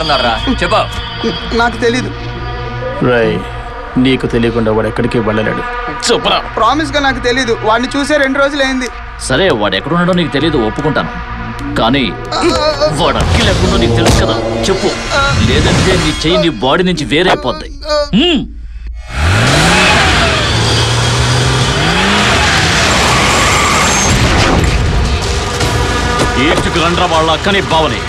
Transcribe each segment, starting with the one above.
ఉన్నారా చెప్పా నాకు తెలీదు రై నీకు తెలియకుండా వాడు ఎక్కడికి వెళ్ళలేడు చెప్పరా ప్రామిస్ గా నాకు తెలీదు వాడిని చూసే రెండు రోజులు అయింది సరే వాడు ఎక్కడున్నాడో నీకు తెలియదు ఒప్పుకుంటాను కానీ వాడు అక్కి లేకుండా నీకు తెలుసు కదా చెప్పు లేదంటే నీ చెయ్యి నీ బాడీ నుంచి వేరైపోద్ది హ్మ్. ఈడ్చుకు రండ్రా వాళ్ళ అక్కని బావని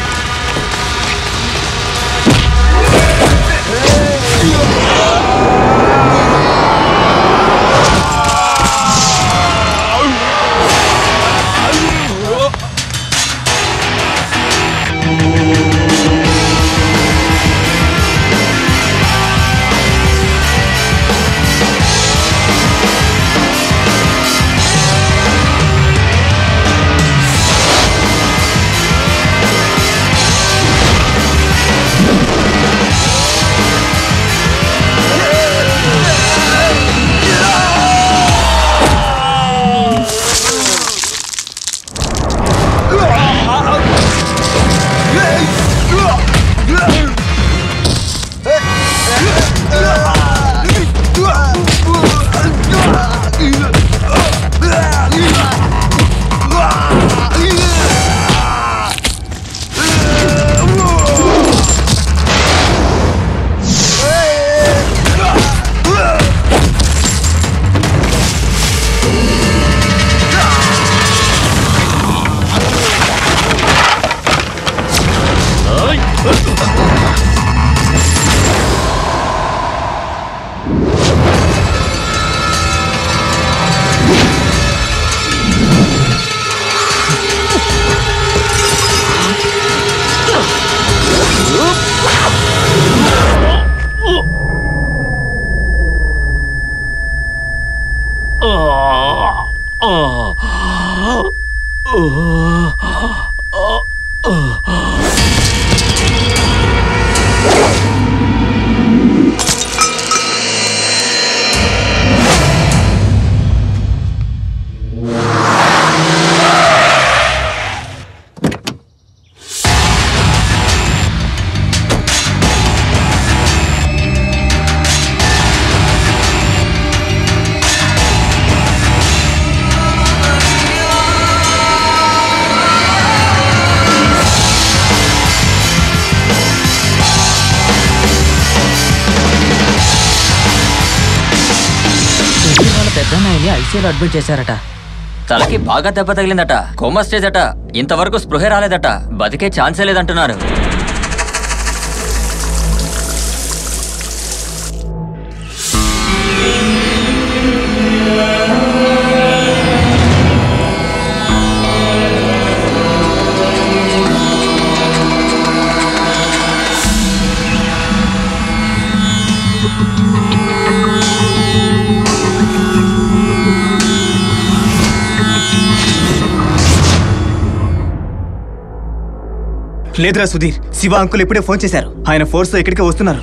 వాళ్ళ పెద్దనాయని ఐసీయూలో అడ్మిట్ చేశారట తలకి బాగా దెబ్బ తగిలిందట కోమా స్టేజ్ అట ఇంతవరకు స్పృహ రాలేదట బతికే ఛాన్సే లేదంటున్నారు లేదురా సుధీర్ శివ అంకుల్ ఇప్పుడే ఫోన్ చేశారు ఆయన ఫోర్స్ ఇక్కడికే వస్తున్నారు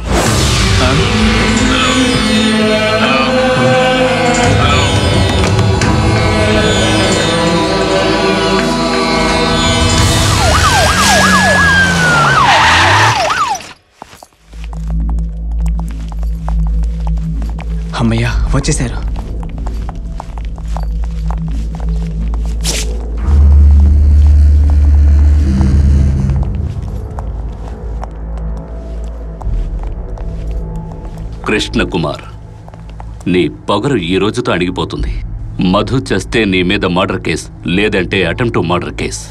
అమ్మయ్యా వచ్చేశారు కృష్ణకుమార్ నీ పొగరు ఈ రోజుతో అణిగిపోతుంది మధు చేస్తే నీ మీద మర్డర్ కేస్ లేదంటే అటెంప్ట్ టు మర్డర్ కేస్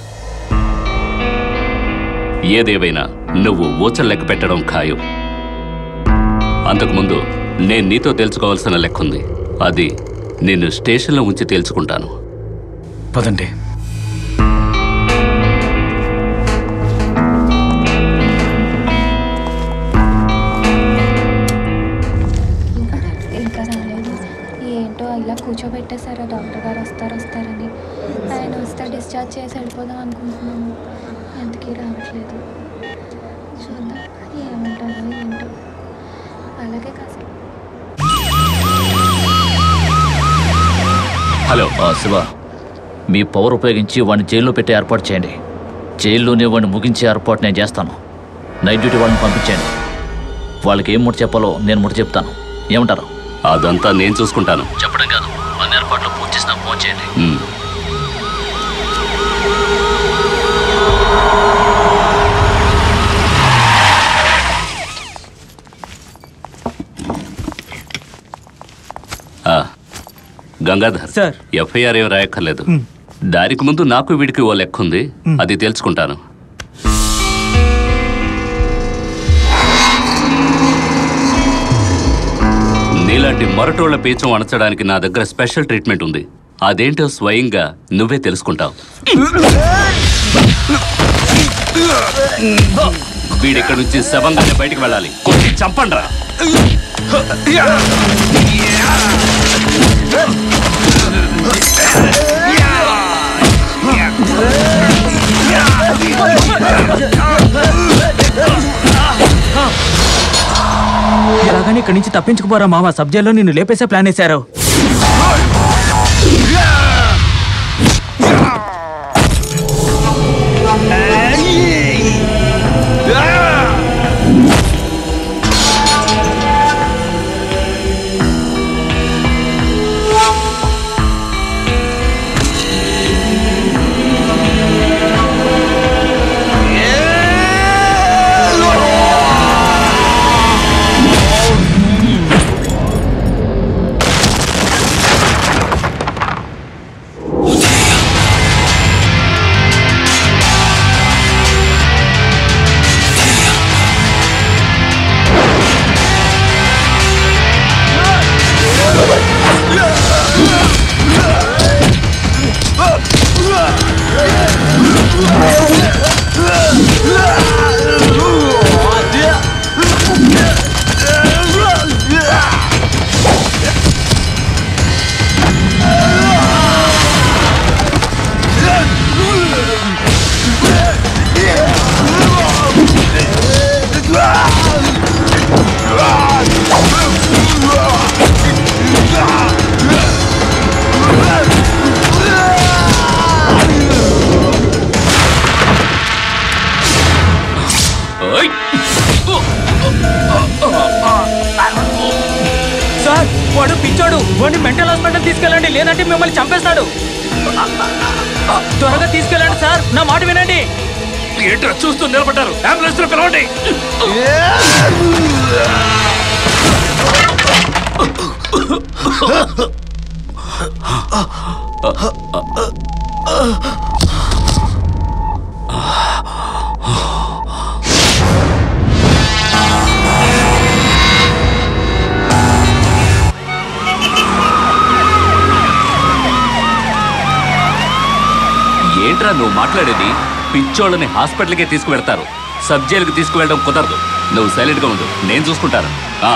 ఏదేవైనా నువ్వు ఊచ లెక్క పెట్టడం ఖాయం అంతకుముందు నేను నీతో తెలుసుకోవాల్సిన లెక్కుంది అది నిన్ను స్టేషన్లో ఉంచి తేల్చుకుంటాను పదండి ఇంకా రాలేదు ఏంటో ఇలా కూర్చోబెట్టేశారా డాక్టర్ గారు వస్తారు వస్తారని ఆయన వస్తే డిశ్చార్జ్ చేసి వెళ్ళిపోదాం అనుకుంటున్నాము ఎందుకీ రావట్లేదు చూద్దాం ఏమంటారో ఏంటో అలాగే కాసేపు హలో ఆ, శివ మీ పవర్ ఉపయోగించి వాడిని జైల్లో పెట్టి ఏర్పాటు చేయండి జైల్లోనే వాడిని ముగించే ఏర్పాటు నేను చేస్తాను నైట్ డ్యూటీ వాళ్ళని పంపించండి వాళ్ళకి ఏం ముట్ట చెప్పాలో నేను ముట్ట చెప్తాను ఏమంటారు అదంతా నేను చూసుకుంటాను చెప్పడం కాదు అన్ని ఏర్పాట్లు పూర్తి చేసిన ఫోన్ చేయండి ఉమ్. ఆ, గంగాధర్ సార్. ఎఫ్ఐఆర్ ఏం రాయక్కర్లేదు దానికి ముందు నాకు వీడికి ఓ లెక్క ఉంది అది తెలుసుకుంటాను నీలాంటి మొరటోళ్ల పీచం అణచడానికి నా దగ్గర స్పెషల్ ట్రీట్మెంట్ ఉంది అదేంటో స్వయంగా నువ్వే తెలుసుకుంటావు వీడిక్కడి నుంచి శవంగానే బయటికి వెళ్ళాలి కొట్టి చంపండ్రా ఎలాగని ఇక్కడి నుంచి తప్పించుకుపోరా మామ సబ్జెక్ట్లో నిన్ను లేపేసే ప్లాన్ వేశారు ఓయ్! సార్ వాడు పిచ్చోడు వాడిని మెంటల్ హాస్పిటల్ తీసుకెళ్ళండి లేదంటే మిమ్మల్ని చంపేస్తాడు త్వరగా తీసుకెళ్ళండి సార్ నా మాట వినండి ఏంట్రా చూస్తూ నిలబడ్డారు అంబులెన్స్ పిలవండి ఏంట్రా నువ్వు మాట్లాడేది పిచ్చోళ్ళని హాస్పిటల్కే తీసుకువెళ్తారు సబ్ జైలుకి తీసుకువెళ్ళడం కుదరదు నువ్వు సైలెంట్గా ఉండు నేను చూసుకుంటాను ఆ.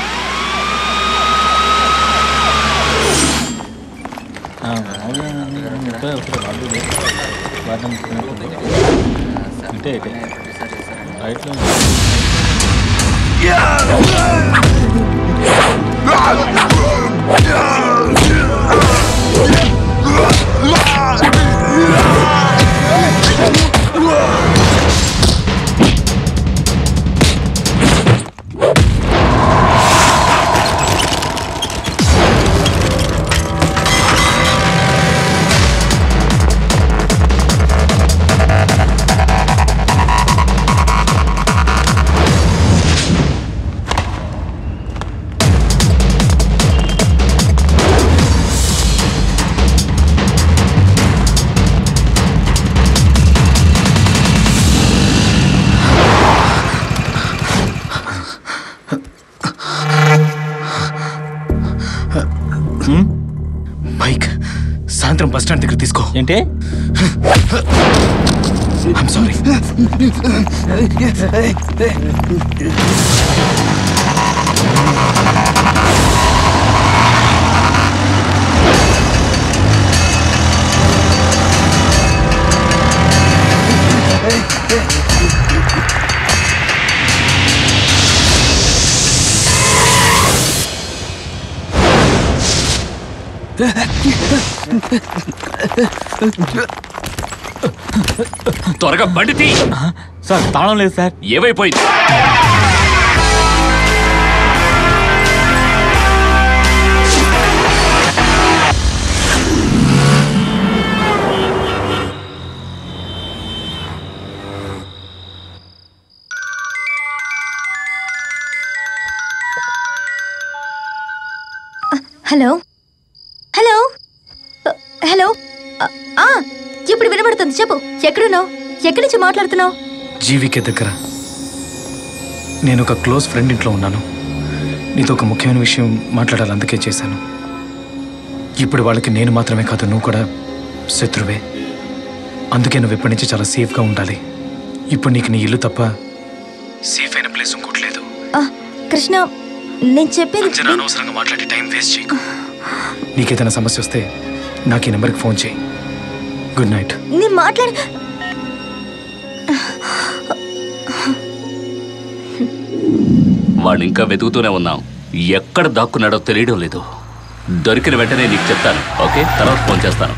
బైక్ సాయంత్రం బస్ స్టాండ్ దగ్గర తీసుకో ఏంటి ఐమ్ సారీ త్వరగా బండి తీ సార్ తాళం లేదు సార్ ఏమైపోయింది హలో హలో అ, హలో అ, ఆ, ఇప్పుడు వినబడుతుంది చెప్పు ఎక్కడున్నావు ఎక్కడి నుంచి మాట్లాడుతున్నావు జీవికే దగ్గర నేను ఒక క్లోజ్ ఫ్రెండ్ ఇంట్లో ఉన్నాను నీతో ఒక ముఖ్యమైన విషయం మాట్లాడాలి అందుకే చేశాను ఇప్పుడు వాళ్ళకి నేను మాత్రమే కాదు నువ్వు కూడా శత్రువే అందుకే నువ్వు ఇప్పటి నుంచి చాలా సేఫ్గా ఉండాలి ఇప్పుడు నీకు నీ ఇల్లు తప్ప సేఫ్ అయిన ప్లేస్ ఇంకోట్లేదు ఆ, కృష్ణ నేను చెప్పేది అంజనా అనవసరంగా మాట్లాడి టైం వేస్ట్ చేయకు నీకేదైనా సమస్య వస్తే నాకు ఈ నెంబర్కి ఫోన్ చేయి గుడ్ నైట్ నేను మాట్లాడి వాడిని ఇంకా వెతుకుతూనే ఉన్నాం ఎక్కడ దాక్కున్నాడో తెలియడం లేదు దొరికిన వెంటనే నీకు చెప్తాను ఓకే తర్వాత ఫోన్ చేస్తాను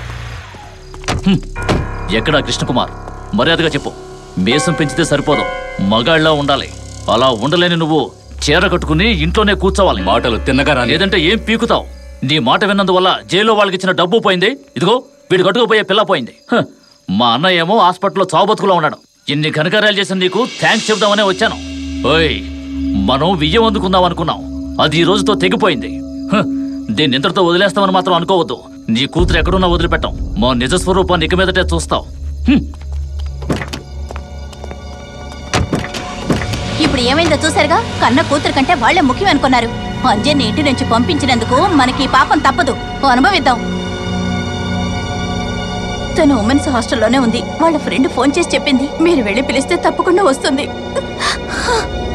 ఎక్కడా కృష్ణకుమార్ మర్యాదగా చెప్పు మీసం పెంచితే సరిపోదు మగాళ్ళ ఉండాలి అలా ఉండలేని నువ్వు చీర కట్టుకుని ఇంట్లోనే కూర్చోవాలి మాటలు తిన్నగా రాని లేదంటే ఏం పీకుతావు నీ మాట విన్నందువల్ల జైల్లో వాళ్ళకి ఇచ్చిన డబ్బు పోయింది ఇదిగో వీడు కట్టుకుపోయే పిల్ల పోయింది హ, మా అన్నయ్య ఏమో హాస్పిటల్లో చావుబతుకులో ఉన్నాడు ఇన్ని ఘనకార్యాలు చేసిన నీకు థ్యాంక్స్ చెబుదామనే వచ్చాను ఓయ్ మనం వియ్యం అందుకుందాం అనుకున్నాం అది ఈ రోజుతో తెగిపోయింది హ, దీన్ని ఇంతటితో వదిలేస్తామని మాత్రం అనుకోవద్దు నీ కూతురు ఎక్కడున్నా వదిలిపెట్టాం మా నిజ స్వరూపాన్ని ఇక మీదటే చూస్తావు హ్మ్. ఇప్పుడు ఏమైందో చూసారుగా కన్న కూతురు కంటే వాళ్లే ముఖ్యం అనుకున్నారు అంజన్ని ఇంటి నుంచి పంపించినందుకు మనకి ఈ పాపం తప్పదు అనుభవిద్దాం తను ఉమెన్స్ హాస్టల్లోనే ఉంది వాళ్ళ ఫ్రెండ్ ఫోన్ చేసి చెప్పింది మీరు వెళ్ళి పిలిస్తే తప్పకుండా వస్తుంది